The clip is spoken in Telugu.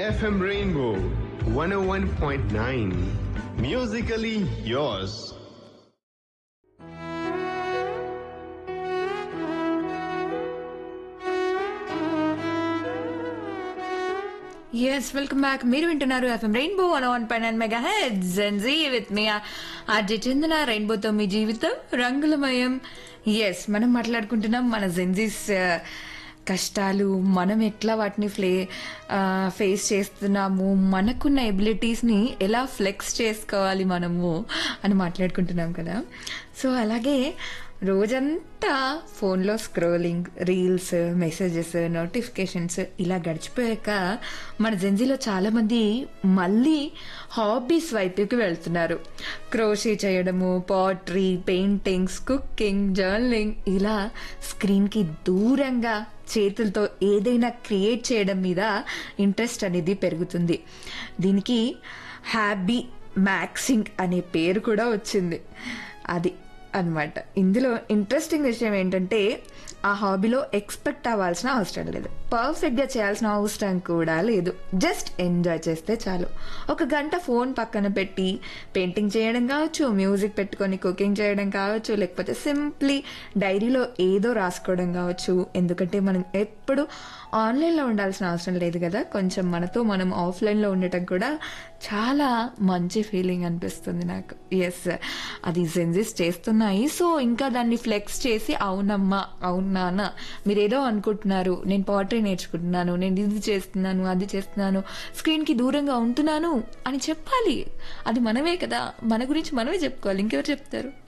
FM Rainbow 101.9. Musically yours. Yes welcome back మీరు వింటున్నారు ఎఫ్ఎం రెయిన్బో వన్ వన్ పై nine mega head gen Z with మీ ఆర్జే చందన రెయిన్బోతో మీ జీవితం రంగులమయం ఎస్ మనం మాట్లాడుకుంటున్నాం మన జెన్జీస్ కష్టాలు మనం ఎట్లా వాటిని ఫ్లే ఫేస్ చేస్తున్నాము మనకున్న ఎబిలిటీస్ని ఎలా ఫ్లెక్స్ చేసుకోవాలి మనము అని మాట్లాడుకుంటున్నాం కదా సో అలాగే రోజంతా ఫోన్లో స్క్రోలింగ్ రీల్స్ మెసేజెస్ నోటిఫికేషన్స్ ఇలా గడిచిపోయాక మన జెంజీలో చాలామంది మళ్ళీ హాబీస్ వైపుకి వెళ్తున్నారు క్రోషీ చేయడము పాట్రీ పెయింటింగ్స్ కుకింగ్ జర్నలింగ్ ఇలా స్క్రీన్కి దూరంగా చేతులతో ఏదైనా క్రియేట్ చేయడం మీద ఇంట్రెస్ట్ అనేది పెరుగుతుంది దీనికి హ్యాబీ మ్యాక్సింగ్ అనే పేరు కూడా వచ్చింది అది అనమాట ఇందులో ఇంట్రెస్టింగ్ విషయం ఏంటంటే ఆ హాబీలో ఎక్స్పెక్ట్ అవ్వాల్సిన అవసరం లేదు పర్ఫెక్ట్గా చేయాల్సిన అవసరం కూడా లేదు జస్ట్ ఎంజాయ్ చేస్తే చాలు ఒక గంట ఫోన్ పక్కన పెట్టి పెయింటింగ్ చేయడం కావచ్చు మ్యూజిక్ పెట్టుకొని కుకింగ్ చేయడం కావచ్చు లేకపోతే సింప్లీ డైరీలో ఏదో రాసుకోవడం కావచ్చు ఎందుకంటే మనం ఎప్పుడు ఆన్లైన్లో ఉండాల్సిన అవసరం లేదు కదా కొంచెం మనతో మనం ఆఫ్లైన్లో ఉండటం కూడా చాలా మంచి ఫీలింగ్ అనిపిస్తుంది నాకు ఎస్ అది జెన్జిస్ చేస్తున్నాయి సో ఇంకా దాన్ని ఫ్లెక్స్ చేసి అవునమ్మా అవునానా మీరేదో అనుకుంటున్నారు నేను పాటరీ నేర్చుకుంటున్నాను నేను ఇది చేస్తున్నాను అది చేస్తున్నాను స్క్రీన్కి దూరంగా ఉంటున్నాను అని చెప్పాలి అది మనమే కదా మన గురించి మనమే చెప్పుకోవాలి ఇంకెవరు చెప్తారు